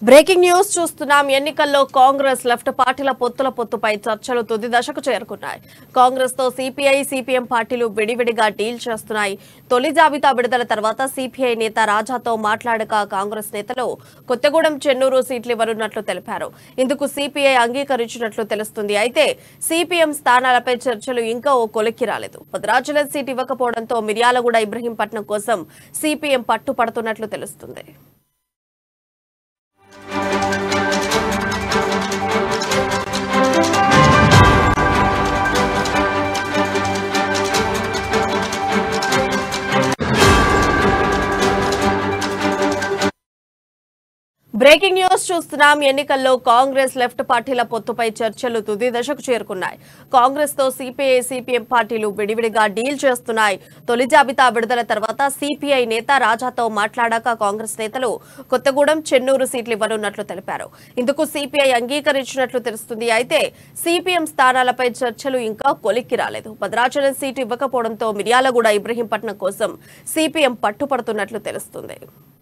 breaking news చూస్తున్నాం ఎన్నికల్లో Congress left పార్టీల పొత్తుల పొత్తుపై చర్చలు తుది దశకు చేరుకున్నాయి కాంగ్రెస్ తో సిపిఐ సిపిఎం పార్టీలు విడివిడిగా డీల్ చేస్తున్నాయి తొలి జాబితా విడుదల తర్వాత సిపిఐ నేత రాజాతో మాట్లాడక కాంగ్రెస్ నేతలు కొత్తగూడెం చెన్నూరు సీట్లు ఇవ్వనున్నట్లు తెలిపారు ఇందుకు సిపిఐ అంగీకరించినట్లు తెలుస్తుంది అయితే సిపిఎం స్థానాలపై చర్చలు ఇంకా ఓ కొలిక్కి రాలేదు భద్రాచలం సీట్ ఇవ్వకపోవడంతో మిర్యాలగూడ ఇబ్రహీంపట్నం కోసం సిపిఎం పట్టుపడుతున్నట్లు తెలుస్తుంది బ్రేకింగ్ న్యూస్ చూస్తున్నాం ఎన్నికల్లో కాంగ్రెస్ లెఫ్ట్ పార్టీల పొత్తుపై చర్చలు తుది దశకు చేరుకున్నాయి కాంగ్రెస్ తో సిపిఐ సిపిఎం పార్టీలు విడివిడిగా డీల్ చేస్తున్నాయి తొలి జాబితా విడుదల తర్వాత సిపిఐ నేత రాజాతో మాట్లాడాక కాంగ్రెస్ నేతలు కొత్తగూడెం చెన్నూరు సీట్లు ఇవ్వనున్నట్లు తెలిపారు ఇందుకు సిపిఐ అంగీకరించినట్లు తెలుస్తుంది అయితే సిపిఎం స్థానాలపై చర్చలు ఇంకా కొలిక్కి రాలేదు భద్రాచలం సీటు ఇవ్వకపోవడంతో మిర్యాలగూడ ఇబ్రహీంపట్నం కోసం సిపిఎం పట్టుపడుతున్నట్లు తెలుస్తుంది